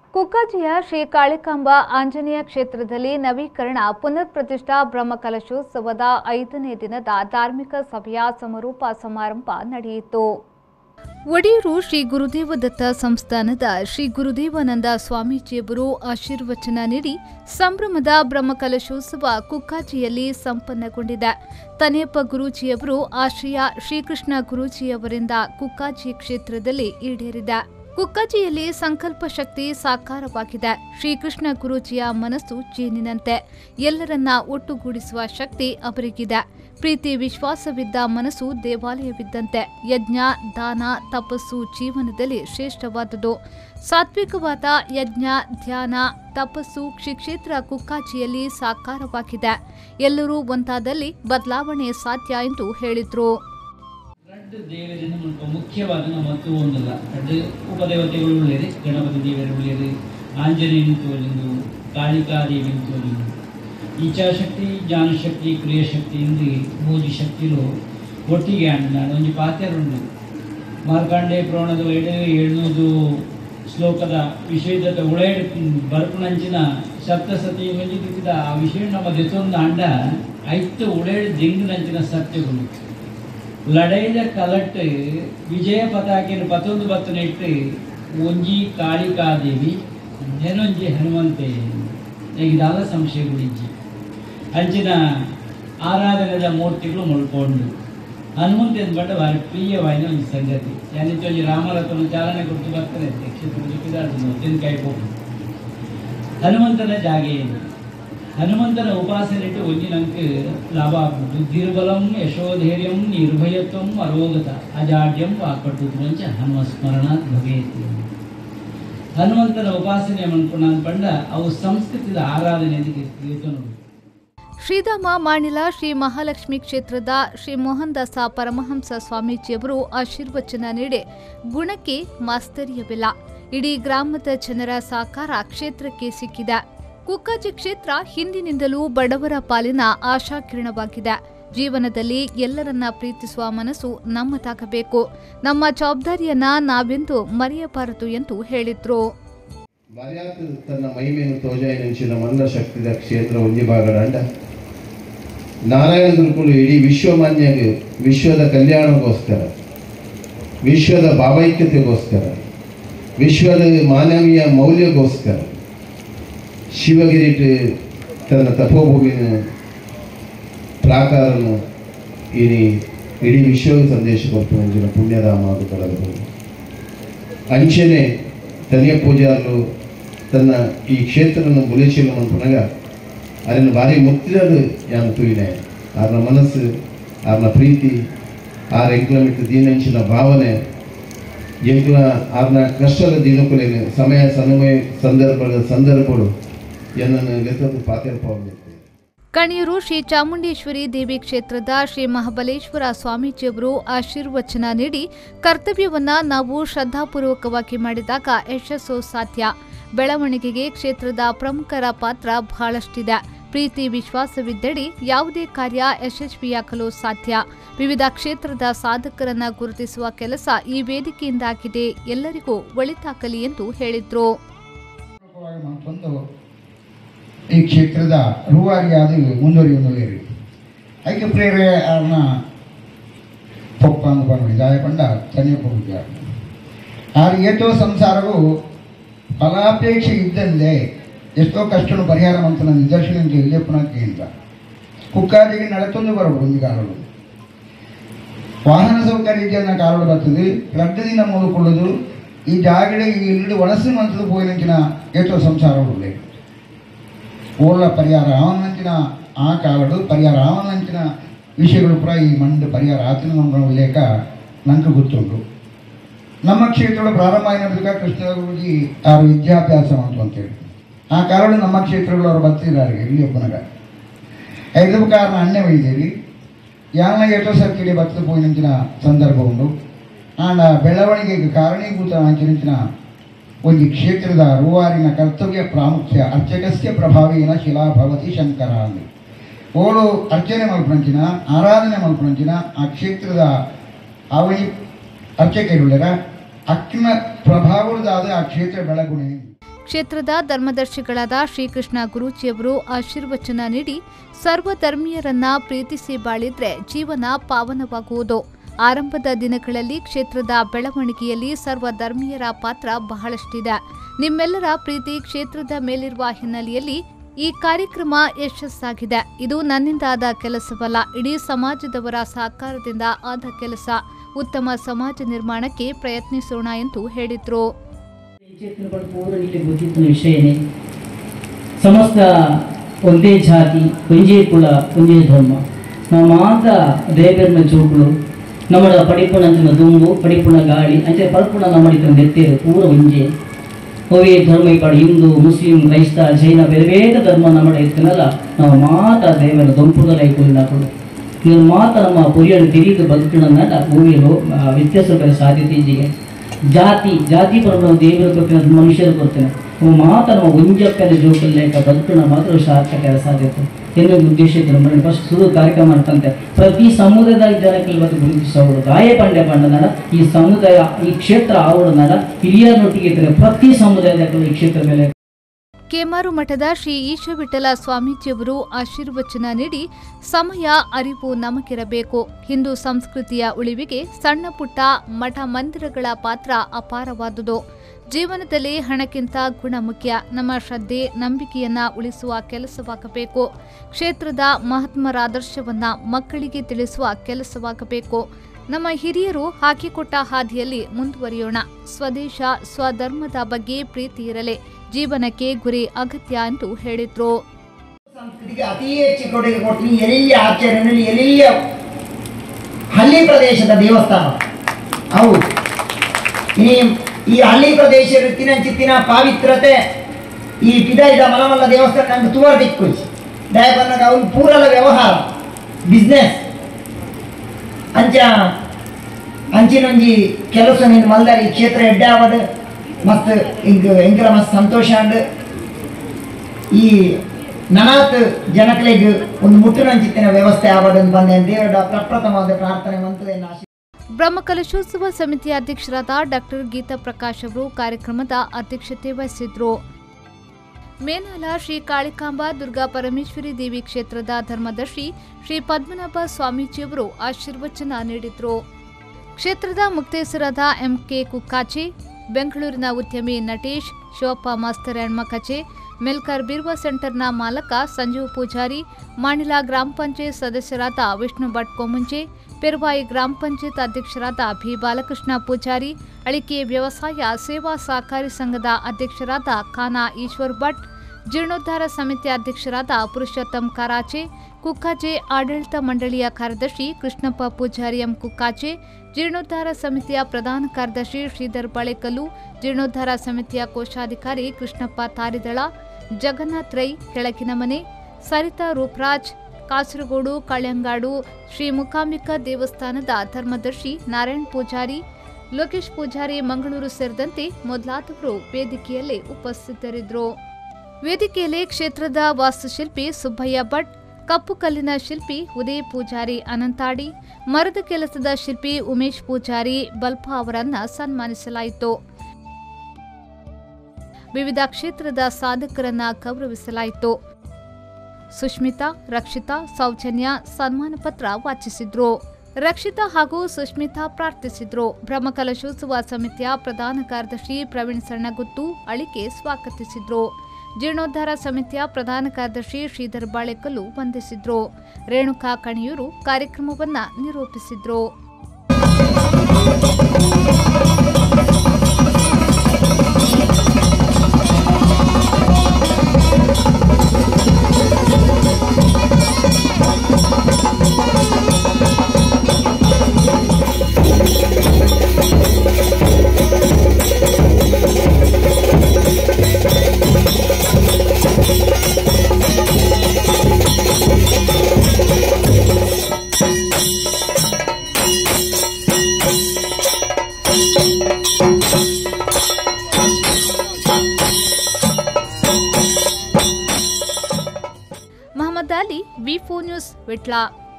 ಕುಕ್ಕಜಿಯ ಶ್ರೀ ಕಾಳಿಕಾಂಬ ಆಂಜನೇಯ ಕ್ಷೇತ್ರದಲ್ಲಿ ನವೀಕರಣ ಪುನರ್ ಪ್ರತಿಷ್ಠಾ ಬ್ರಹ್ಮಕಲಶೋತ್ಸವದ ಐದನೇ ದಿನದ ಧಾರ್ಮಿಕ ಸಭೆಯ ಸಮಾರೋಪ ಸಮಾರಂಭ ನಡೆಯಿತು ಒಡಿಯೂರು ಶ್ರೀ ಗುರುದೇವ ದತ್ತ ಸಂಸ್ಥಾನದ ಶ್ರೀ ಗುರುದೇವಾನಂದ ಸ್ವಾಮೀಜಿಯವರು ಆಶೀರ್ವಚನ ನೀಡಿ ಸಂಭ್ರಮದ ಬ್ರಹ್ಮಕಲಶೋತ್ಸವ ಕುಕ್ಕಾಜಿಯಲ್ಲಿ ಸಂಪನ್ನಗೊಂಡಿದೆ ತನೆಯಪ್ಪ ಗುರೂಜಿಯವರು ಆಶ್ರಯ ಶ್ರೀಕೃಷ್ಣ ಗುರೂಜಿಯವರಿಂದ ಕುಕ್ಕಾಜಿ ಕ್ಷೇತ್ರದಲ್ಲಿ ಈಡೇರಿದೆ ಕುಕ್ಕಜಿಯಲ್ಲಿ ಸಂಕಲ್ಪ ಶಕ್ತಿ ಸಾಕಾರವಾಗಿದೆ ಶ್ರೀಕೃಷ್ಣ ಗುರೂಜಿಯ ಮನಸ್ಸು ಜೇನಿನಂತೆ ಎಲ್ಲರನ್ನ ಒಟ್ಟುಗೂಡಿಸುವ ಶಕ್ತಿ ಅವರಿಗಿದೆ ಪ್ರೀತಿ ವಿಶ್ವಾಸವಿದ್ದ ಮನಸ್ಸು ದೇವಾಲಯವಿದ್ದಂತೆ ಯಜ್ಞ ದಾನ ತಪಸ್ಸು ಜೀವನದಲ್ಲಿ ಶ್ರೇಷ್ಠವಾದುದು ಸಾತ್ವಿಕವಾದ ಯಜ್ಞ ಧ್ಯಾನ ತಪಸ್ಸು ಕ್ಷೇತ್ರ ಕುಕ್ಕಾಜಿಯಲ್ಲಿ ಸಾಕಾರವಾಗಿದೆ ಎಲ್ಲರೂ ಒಂದಾದಲ್ಲಿ ಬದಲಾವಣೆ ಸಾಧ್ಯ ಎಂದು ಹೇಳಿದ್ರು രണ്ട് ದೇವರಿಂದ ಮುಲ್ಪ ಮುಖ್ಯವಾದ ಮತ್ತು ಒಂದಲ್ಲ ಎರಡು ಉಪದೇವತೆಗಳು ಉಳ್ಳೇರಿ ಗಣಪತಿ ದೇವರು ಉಳ್ಳೇರಿ ಆಂಜನೇಯನ ತೋಲಿಂದು ಕಾಳಿಕಾದೇವಿನ ತೋಲಿಂದು ಇಚ್ಛಾಶಕ್ತಿ ಜ್ಞಾನಶಕ್ತಿ ಕ್ರಿಯಾಶಕ್ತಿ ಇಂದು ಮೂಜಿ ಶಕ್ತಿಲು ಒಟ್ಟಿಗೆ ಆಂಡ್ ಒಂಜಿ ಪಾತ್ರೆರುಂಡು ಮಾರ್ಕಾಂಡೆ ಪುರಾಣದ ಎಡೆ ಏಳ್ನೂದು ಶ್ಲೋಕದ ವಿಷಯದ ಉಳೇಡ್ ಬರ್ಪುನಂಚಿನ ಸಪ್ತಸತಿ ಮೆಂಜಿದ ಆ ವಿಷಯ ನಮ್ಮ ದೆತ್ತೊಂದು ಅಂಡ ಐತ್ತು ಉಳೇಡ್ ದಿಂಗಿನಂಚಿನ ಸತ್ಯಗಳು ಲಡೈದ ಕಲಟ್ ವಿಜಯ ಪತಾಕೆಯನ್ನು ಪತ್ತೊಂದು ಬತ್ತನಿಟ್ಟು ಒಂಜಿ ಕಾಳಿಕಾದೇವಿ ಏನೊಂಜಿ ಹನುಮಂತೆ ಇದಾದ ಸಂಶಯಗಳಿಜ್ಜಿ ಅಂಚಿನ ಆರಾಧನೆದ ಮೂರ್ತಿಗಳು ಮುಳ್ಕೊಂಡು ಹನುಮಂತ ಎಂದ್ಬಟ್ಟ ಭಾರಿ ಪ್ರಿಯವಾದ ಒಂದು ಸಂಗತಿ ಯಾನಿಚ್ಚೊಂಜಿ ರಾಮರಥನ ಚಾಲನೆ ಕೊಟ್ಟು ಬರ್ತಾರೆ ಕ್ಷೇತ್ರ ಜಿಕ್ಕಿದಾರ್ದು ತೆಂಕಾಯಿ ಹೋಗಿ ಹನುಮಂತನ ಜಾಗೆ ಏನು ಹನುಮಂತನ ಉಪಾಸನೆ ಇಟ್ಟು ಒಂಜಿನಂಕ ಲಾಭ ಆಗ್ಬಿಟ್ಟು ದುರ್ಬಲಂ ಯಶೋಧೈರ್ಯಂ ನಿರ್ಭಯತ್ವಂ ಅರೋಗತ ಅಜಾಡ್ಯಂ ವಾಕಟುತ್ವಂಚ ಹನುಮ ಸ್ಮರಣಾತ್ ಭವೇತಿ ಹನುಮಂತನ ಉಪಾಸನೆ ಅನ್ಕೊಂಡು ನಾನು ಪಂಡ ಅವು ಸಂಸ್ಕೃತಿದ ಆರಾಧನೆ ಅಂತ ನೋಡಿ ಶ್ರೀಧಾಮ ಮಾಣಿಲ ಶ್ರೀ ಮಹಾಲಕ್ಷ್ಮಿ ಕ್ಷೇತ್ರದ ಶ್ರೀ ಮೋಹನ್ ದಾಸ ಪರಮಹಂಸ ಸ್ವಾಮೀಜಿಯವರು ಆಶೀರ್ವಚನ ನೀಡಿ ಗುಣಕ್ಕೆ ಮಾಸ್ತರ್ಯವಿಲ್ಲ ಇಡೀ ಗ್ರಾಮದ ಜನರ ಸಹಕಾರ ಕ್ಷೇತ್ರಕ್ಕೆ ಸಿಕ್ಕಿದೆ ಕುಕ್ಕಾಜಿ ಕ್ಷೇತ್ರ ಹಿಂದಿನಿಂದಲೂ ಬಡವರ ಪಾಲಿನ ಆಶಾಕಿರಣವಾಗಿದೆ ಜೀವನದಲ್ಲಿ ಎಲ್ಲರನ್ನ ಪ್ರೀತಿಸುವ ಮನಸ್ಸು ನಮ್ಮದಾಗಬೇಕು ನಮ್ಮ ಜವಾಬ್ದಾರಿಯನ್ನ ನಾವೆಂದು ಮರೆಯಬಾರದು ಎಂದು ಹೇಳಿದ್ರು ಮರ್ಯಾದ ತನ್ನ ಮಹಿಮೆಯನ್ನು ತೋಜಾಯಿನಿಂಚಿನ ಮಲ್ಲ ಶಕ್ತಿದ ಕ್ಷೇತ್ರ ಒಂಜಿ ಬಾಗಡಂಡ ನಾರಾಯಣ ಗುರುಕುಲು ಇಡೀ ವಿಶ್ವಮಾನ್ಯಗೆ ವಿಶ್ವದ ಕಲ್ಯಾಣಕ್ಕೋಸ್ಕರ ವಿಶ್ವದ ಭಾವೈಕ್ಯತೆಗೋಸ್ಕರ ವಿಶ್ವದ ಮಾನವೀಯ ಮೌಲ್ಯಕ್ಕೋಸ್ಕರ ಶಿವಗಿರಿಟ್ ತನ್ನ ತಪೋಭೂಮಿನ ಪ್ರಾಕಾರನು ಇನಿ ಇಡೀ ವಿಶ್ವಕ್ಕೆ ಸಂದೇಶ ಕೊಟ್ಟು ಅಂಚಿನ ಪುಣ್ಯಧಾಮ ಅದು ಕಳೆದು ಅಂಚನೆ ತನಿಯ ಪೂಜಾರ್ಲು ತನ್ನ ಈ ಕ್ಷೇತ್ರವನ್ನು ಬುಲೇಶಿಲ್ಲ ಅನ್ಪನಾಗ ಅದನ್ನು ಭಾರಿ ಮುತ್ತಿರದು ಯಾನು ತೂಯಿನೆ ಆರ್ನ ಮನಸ್ಸು ಆರ್ನ ಪ್ರೀತಿ ಆರ್ ಎಂಕ್ಲಮಿಟ್ಟು ದೀನಂಚಿನ ಭಾವನೆ ಎಂಕ್ಲ ಆರ್ನ ಕಷ್ಟದ ದಿನಕುಲೇನೆ ಸಮಯ ಸಮಯ ಸಂದರ್ಭದ ಸಂದರ್ಭಗಳು ಎನ್ನನ್ನು ಲೆಕ್ಕದ ಪಾತ್ಯರ್ಪವನ್ನು ಕಣಿಯೂರು ಶ್ರೀ ಚಾಮುಂಡೇಶ್ವರಿ ದೇವಿ ಕ್ಷೇತ್ರದ ಶ್ರೀ ಮಹಾಬಲೇಶ್ವರ ಸ್ವಾಮೀಜಿಯವರು ಆಶೀರ್ವಚನ ನೀಡಿ ಕರ್ತವ್ಯವನ್ನ ನಾವು ಶ್ರದ್ಧಾಪೂರ್ವಕವಾಗಿ ಮಾಡಿದಾಗ ಯಶಸ್ಸು ಸಾಧ್ಯ ಬೆಳವಣಿಗೆಗೆ ಕ್ಷೇತ್ರದ ಪ್ರಮುಖರ ಪಾತ್ರ ಬಹಳಷ್ಟಿದೆ ಪ್ರೀತಿ ವಿಶ್ವಾಸವಿದ್ದಡಿ ಯಾವುದೇ ಕಾರ್ಯ ಯಶಸ್ವಿಯಾಗಲು ಸಾಧ್ಯ ವಿವಿಧ ಕ್ಷೇತ್ರದ ಸಾಧಕರನ್ನ ಗುರುತಿಸುವ ಕೆಲಸ ಈ ವೇದಿಕೆಯಿಂದಾಗಿದೆ ಎಲ್ಲರಿಗೂ ಒಳಿತಾಗಲಿ ಎಂದು ಹೇಳಿದ್ರು ಪೂರ್ವಕವಾಗಿ ಮಾಡ್ಕೊಂಡು ಈ ಕ್ಷೇತ್ರದ ರೂವಾರಿಯಾದ ಮುಂದುವರಿಯುವುದು ಐಕ್ಯ ಪ್ರೇರಣೆಯನ್ನ ಪೊಪ್ಪಂದು ಬಂದು ದಾಯಕೊಂಡ ತನಿಯ ಪೂಜ ಆರು ಏಟೋ ಸಂಸಾರವು ಫಲಾಪೇಕ್ಷೆ ಇದ್ದಂತೆ ಎಷ್ಟೋ ಕಷ್ಟನು ಪರಿಹಾರ ಮಂತನ ನಿದರ್ಶನ ಇಲ್ಲಪ್ಪನಕ್ಕಿಂತ ಕುಕ್ಕಾರಿಗೆ ನಡೆತೊಂದು ಬರಬಹುದು ಒಂದು ಕಾಲಗಳು ವಾಹನ ಸೌಕರ್ಯ ಇದೆಯನ್ನ ಕಾಲಗಳು ಬರ್ತದೆ ರಡ್ಡದಿಂದ ಮೂಡಿಕೊಳ್ಳೋದು ಈ ಜಾಗಡೆ ಈ ಇಲ್ಲದೆ ಒಣಸು ಮಂತದ ಪೋಯಿನಂಚಿನ ಏಟೋ ಸಂಸಾರಗಳು ಓಳ ಪರಿಹಾರ ಅವನಂಚಿನ ಆ ಕಾಲಡು ಪರಿಹಾರ ಅವನಂಚಿನ ವಿಷಯಗಳು ಕೂಡ ಈ ಮಂಡ್ ಪರಿಹಾರ ಆತನ ನಮ್ಮ ಲೇಖ ನಂಗೆ ಗೊತ್ತುಂಟು ನಮ್ಮ ಕ್ಷೇತ್ರಗಳು ಪ್ರಾರಂಭ ಆಗಿರೋದಕ್ಕೆ ಕೃಷ್ಣ ಗುರುಜಿ ಅವರು ವಿದ್ಯಾಭ್ಯಾಸ ಮಾಡ್ತು ಅಂತೇಳಿ ಆ ಕಾರಣ ನಮ್ಮ ಕ್ಷೇತ್ರಗಳು ಅವರು ಬರ್ತಿದ್ದಾರೆ ಇಲ್ಲಿ ಒಬ್ಬನಾಗ ಐದು ಕಾರಣ ಅನ್ಯ ವೈದ್ಯರಿ ಯಾನ ಏಟೋ ಸರ್ಕಿಡಿ ಬರ್ತದ ಪೋಯಿನಂಚಿನ ಸಂದರ್ಭ ಉಂಟು ಆಂಡ ಬೆಳವಣಿಗೆಗೆ ಕಾರಣೀಭೂತ ಅಂಚಿನ ಒಂದು ಕ್ಷೇತ್ರದ ರೂವಾರಿನ ಕರ್ತವ್ಯ ಪ್ರಾಮುಖ್ಯ ಅರ್ಚಕಸ್ಯ ಪ್ರಭಾವೇನ ಶಿಲಾ ಭವತಿ ಶಂಕರ ಅಂದು ಓಳು ಅರ್ಚನೆ ಮಲ್ಪಂಚಿನ ಆರಾಧನೆ ಮಲ್ಪಂಚಿನ ಆ ಕ್ಷೇತ್ರದ ಅವಳಿ ಅರ್ಚಕರುಳ್ಳರ ಅಕ್ಕಿನ ಪ್ರಭಾವದಾದ ಆ ಕ್ಷೇತ್ರ ಬೆಳಗುಣೆ ಕ್ಷೇತ್ರದ ಧರ್ಮದರ್ಶಿಗಳಾದ ಶ್ರೀಕೃಷ್ಣ ಗುರೂಜಿಯವರು ಆಶೀರ್ವಚನ ನೀಡಿ ಸರ್ವಧರ್ಮೀಯರನ್ನ ಪ್ರೀತಿಸಿ ಬಾಳಿದ್ರೆ ಜೀವನ ಪಾವನವಾಗುವುದು ಆರಂಭದ ದಿನಗಳಲ್ಲಿ ಕ್ಷೇತ್ರದ ಬೆಳವಣಿಗೆಯಲ್ಲಿ ಸರ್ವಧರ್ಮೀಯರ ಪಾತ್ರ ಬಹಳಷ್ಟಿದೆ ನಿಮ್ಮೆಲ್ಲರ ಪ್ರೀತಿ ಕ್ಷೇತ್ರದ ಮೇಲಿರುವ ಹಿನ್ನೆಲೆಯಲ್ಲಿ ಈ ಕಾರ್ಯಕ್ರಮ ಯಶಸ್ಸಾಗಿದೆ ಇದು ನನ್ನಿಂದ ಆದ ಕೆಲಸವಲ್ಲ ಇಡೀ ಸಮಾಜದವರ ಸಹಕಾರದಿಂದ ಆದ ಕೆಲಸ ಉತ್ತಮ ಸಮಾಜ ನಿರ್ಮಾಣಕ್ಕೆ ಪ್ರಯತ್ನಿಸೋಣ ಎಂದು ಹೇಳಿದ್ರು ಚೇತನಗಳು ಪೂರ್ಣಕ್ಕೆ ಗೊತ್ತಿತ್ತಿನ ವಿಷಯನೇ ಸಮಸ್ತ ಒಂದೇ ಜಾತಿ ಒಂದೇ ಕುಲ ಒಂದೇ ಧರ್ಮ ನಾವು ಮಾತ್ರ ದೇವರನ್ನ ಜೋಗುಳು ನಮ್ಮಡ ಪಡಿಪುಣ ಅಂಚಿನ ದುಂಬು ಪಡಿಪುಣ ಗಾಳಿ ಅಂಚೆ ಪಲ್ಪುಣ ನಮ್ಮಡಿತ ಎತ್ತೇರು ಪೂರ ಒಂಜೆ ಒವೇ ಧರ್ಮ ಇಪ್ಪಾಡು ಹಿಂದೂ ಮುಸ್ಲಿಂ ಕ್ರೈಸ್ತ ಜೈನ ಬೇರೆ ಬೇರೆ ಧರ್ಮ ನಮ್ಮಡ ಎತ್ತಿನಲ್ಲ ನಾವು ಮಾತ್ರ ದೇವರ ದೊಂಪುಗಳ ಕೊಲ್ಲಾಕೊಂಡು ನೀವು ಮಾತ್ರ ನಮ್ಮ ಪುರಿಯನ್ನು ತಿರುಗಿ ಬದುಕಿನಲ್ಲ ಭೂಮಿಯಲು ವ್ಯತ್ಯಾಸ ಬೇರೆ ಸಾಧ್ಯತೆ ಈಜಿಗೆ ಜಾತಿ ಜಾತಿ ಪರಮ ದೇವರ ಕೊಟ್ಟಿನ ಮನುಷ್ಯರು ಕೊಡ್ತೇನೆ ಅವು ಮಾತ್ರ ನಮ್ಮ ಒಂಜಪ್ಪನ ಜೋಕಲ್ಲೇಕ ಬದುಕಿನ ಮಾತ್ರ ಸಾರ್ಥಕ ಸಾಧ್ಯತೆ ಎನ್ನುವ ಉದ್ದೇಶಕ್ಕೆ ನಮ್ಮ ಫಸ್ಟ್ ಶುರು ಕಾರ್ಯಕ್ರಮ ಮಾಡ್ತಂತೆ ಪ್ರತಿ ಸಮುದಾಯದ ಜನಕ್ಕೆ ಇವತ್ತು ಗುರುತಿಸಬಹುದು ಗಾಯ ಪಂಡೆ ಪಂಡನಾಡ ಈ ಸಮುದಾಯ ಈ ಕ್ಷೇತ್ರ ಆವಡನಾಡ ಹಿರಿಯರೊಟ್ಟಿಗೆ ಇದ್ದಾರೆ ಪ್ರತಿ ಸಮುದಾಯದ ಈ ಕ್ಷೇತ್ರ ಮೇಲೆ ಕೇಮಾರು ಮಠದ ಶ್ರೀ ಈಶ ವಿಠಲ ಸ್ವಾಮೀಜಿಯವರು ಆಶೀರ್ವಚನ ನೀಡಿ ಸಮಯ ಅರಿವು ನಮಗಿರಬೇಕು ಹಿಂದೂ ಸಂಸ್ಕೃತಿಯ ಉಳಿವಿಗೆ ಸಣ್ಣ ಪುಟ್ಟ ಮಠ ಮಂದಿರಗಳ ಪಾತ್ರ ಅಪಾರವಾದುದು ಜೀವನದಲ್ಲಿ ಹಣಕ್ಕಿಂತ ಗುಣ ಮುಖ್ಯ ನಮ್ಮ ಶ್ರದ್ಧೆ ನಂಬಿಕೆಯನ್ನ ಉಳಿಸುವ ಕೆಲಸವಾಗಬೇಕು ಕ್ಷೇತ್ರದ ಮಹಾತ್ಮರ ಆದರ್ಶವನ್ನ ಮಕ್ಕಳಿಗೆ ತಿಳಿಸುವ ಕೆಲಸವಾಗಬೇಕು ನಮ್ಮ ಹಿರಿಯರು ಹಾಕಿಕೊಟ್ಟ ಹಾದಿಯಲ್ಲಿ ಮುಂದುವರಿಯೋಣ ಸ್ವದೇಶ ಸ್ವಧರ್ಮದ ಬಗ್ಗೆ ಪ್ರೀತಿ ಇರಲಿ ಜೀವನಕ್ಕೆ ಗುರಿ ಅಗತ್ಯ ಎಂದು ಹೇಳಿದ್ರು ಸಂಸ್ಕೃತಿಗೆ ಅತಿ ಹೆಚ್ಚು ಕೊಡುಗೆ ಕೊಟ್ಟು ಎಲ್ಲಿಯ ಆಚರಣೆಯಲ್ಲಿ ಎಲ್ಲಿಯ ಹಳ್ಳಿ ಪ್ರದೇಶದ ದೇವಸ್ಥಾನ ಅವು ಈ ಈ ಹಳ್ಳಿ ಪ್ರದೇಶ ತಿನ ಚಿತ್ತಿನ ಪಾವಿತ್ರತೆ ಈ ಪಿದಾಯಿದ ಮಲಮಲ್ಲ ದೇವಸ್ಥಾನ ನಂಗೆ ತೂವರ್ ದಿಕ್ಕೋಚಿ ದಯಪನ್ನಗ ಅವ್ನು ಪೂರಲ ವ್ಯವಹಾರ ಬಿಸ್ನೆಸ್ ಅಂಚ ಅಂಚಿನೊಂಜಿ ಕೆಲಸ ನೀನು ಮಲ್ದಾರಿ ಕ್ಷೇತ್ರ ಎಡ್ಡೆ ಆವಡ್ ಮಸ್ತ್ ಇಂಕ್ ಎಂಕಲ ಮಸ್ತ್ ಸಂತೋಷ ಅಂಡ್ ಈ ನನಾತ್ ಜನಗಳಿಗೆ ಒಂದು ಮುಟ್ಟಿನಂಚಿತ್ತಿನ ವ್ಯವಸ್ಥೆ ಆವಡನ್ನು ಬಂದೆ ದೇವರ ಪ್ರಪ್ರಥಮವಾದ ಪ್ರಾರ್ಥನೆ ಮಂತದೆ ಆಶೀರ್ವಾದ ಬ್ರಹ್ಮಕಲಶೋತ್ಸವ ಸಮಿತಿಯ ಅಧ್ಯಕ್ಷರಾದ ಡಾಕ್ಟರ್ ಗೀತಾ ಪ್ರಕಾಶ್ ಅವರು ಕಾರ್ಯಕ್ರಮದ ಅಧ್ಯಕ್ಷತೆ ವಹಿಸಿದ್ರು ಮೇನಾಲ ಶ್ರೀ ಕಾಳಿಕಾಂಬಾ ದುರ್ಗಾ ಪರಮೇಶ್ವರಿ ದೇವಿ ಕ್ಷೇತ್ರದ ಧರ್ಮದರ್ಶಿ ಶ್ರೀ ಪದ್ಮನಾಭ ಸ್ವಾಮೀಜಿಯವರು ಆಶೀರ್ವಚನ ನೀಡಿದ್ರು ಕ್ಷೇತ್ರದ ಮುಕ್ತೇಸರಾದ ಎಂಕೆ ಕುಕ್ಕಾಚೆ ಬೆಂಗಳೂರಿನ ಉದ್ಯಮಿ ನಟೇಶ್ ಶಿವಪ್ಪ ಮಾಸ್ತರ್ ಹೆಣ್ಮಕಚೆ ಮೆಲ್ಕರ್ ಬಿರ್ವಾ ಸೆಂಟರ್ನ ಮಾಲಕ ಸಂಜೀವ್ ಪೂಜಾರಿ ಮಾಣಿಲ ಗ್ರಾಮ ಪಂಚಾಯತ್ ಸದಸ್ಯರಾದ ವಿಷ್ಣು ಭಟ್ ಕೊಮುಂಜೆ ಪೆರ್ವಾಯಿ ಗ್ರಾಮ ಪಂಚಾಯತ್ ಅಧ್ಯಕ್ಷರಾದ ಬಿ ಬಾಲಕೃಷ್ಣ ಪೂಜಾರಿ ಅಳಿಕೆ ವ್ಯವಸಾಯ ಸೇವಾ ಸಹಕಾರಿ ಸಂಘದ ಅಧ್ಯಕ್ಷರಾದ ಖಾನಾ ಈಶ್ವರ್ ಭಟ್ ಜೀರ್ಣೋದ್ಧಾರ ಸಮಿತಿ ಅಧ್ಯಕ್ಷರಾದ ಪುರುಷೋತ್ತಮ್ ಕರಾಚೆ ಕುಕ್ಕಾಜೆ ಆಡಳಿತ ಮಂಡಳಿಯ ಕಾರ್ಯದರ್ಶಿ ಕೃಷ್ಣಪ್ಪ ಪೂಜಾರಿ ಎಂ ಕುಕ್ಕಾಜೆ ಜೀರ್ಣೋದ್ಧಾರ ಸಮಿತಿಯ ಪ್ರಧಾನ ಕಾರ್ಯದರ್ಶಿ ಶ್ರೀಧರ್ ಬಾಳೆಕಲ್ಲು ಜೀರ್ಣೋದ್ಧಾರ ಸಮಿತಿಯ ಕೋಶಾಧಿಕಾರಿ ಕೃಷ್ಣಪ್ಪ ತಾರಿದಳ ಜಗನ್ನಾಥ್ ರೈ ಕೆಳಗಿನ ಮನೆ ಸರಿತಾ ರೂಪರಾಜ್ ಕಾಸರಗೋಡು ಕಳ್ಯಂಗಾಡು ಶ್ರೀ ಮುಕಾಂಬಿಕಾ ದೇವಸ್ಥಾನದ ಧರ್ಮದರ್ಶಿ ನಾರಾಯಣ್ ಪೂಜಾರಿ ಲೋಕೇಶ್ ಪೂಜಾರಿ ಮಂಗಳೂರು ಸೇರಿದಂತೆ ಮೊದಲಾದವರು ವೇದಿಕೆಯಲ್ಲಿ ಉಪಸ್ಥಿತರಿದ್ದರು ವೇದಿಕೆಯಲ್ಲಿ ಕ್ಷೇತ್ರದ ವಾಸ್ತುಶಿಲ್ಪಿ ಸುಬ್ಬಯ್ಯ ಭಟ್ ಕಪ್ಪು ಕಲ್ಲಿನ ಶಿಲ್ಪಿ ಉದಯ್ ಪೂಜಾರಿ ಅನಂತಾಡಿ ಮರದ ಕೆಲಸದ ಶಿಲ್ಪಿ ಉಮೇಶ್ ಪೂಜಾರಿ ಬಲ್ಪ ಅವರನ್ನ ಸನ್ಮಾನಿಸಲಾಯಿತು ವಿವಿಧ ಕ್ಷೇತ್ರದ ಸಾಧಕರನ್ನ ಗೌರವಿಸಲಾಯಿತು ಸುಷ್ಮಿತಾ ರಕ್ಷಿತಾ ಸೌಜನ್ಯ ಸನ್ಮಾನ ಪತ್ರ ವಾಚಿಸಿದ್ರು ರಕ್ಷಿತಾ ಹಾಗೂ ಸುಷ್ಮಿತಾ ಪ್ರಾರ್ಥಿಸಿದ್ರು ಬ್ರಹ್ಮಕಲಶೋತ್ಸವ ಸಮಿತಿಯ ಪ್ರಧಾನ ಕಾರ್ಯದರ್ಶಿ ಪ್ರವೀಣ್ ಸಣ್ಣಗುತ್ತು ಅಳಿಕೆ ಸ್ವಾಗತಿಸಿದ್ರು ಜೀರ್ಣೋದ್ಧಾರ ಸಮಿತಿಯ ಪ್ರಧಾನ ಕಾರ್ಯದರ್ಶಿ ಶ್ರೀಧರ್ ಬಾಳೆಕಲ್ಲು ವಂದಿಸಿದ್ರು ರೇಣುಕಾ ಕಣಿಯೂರು ಕಾರ್ಯಕ್ರಮವನ್ನ ನಿರೂಪಿಸಿದ್ರು ಮಹಮ್ಮದ್ ಅಲಿ ವಿ ನ್ಯೂಸ್ ವಿಟ್ಲ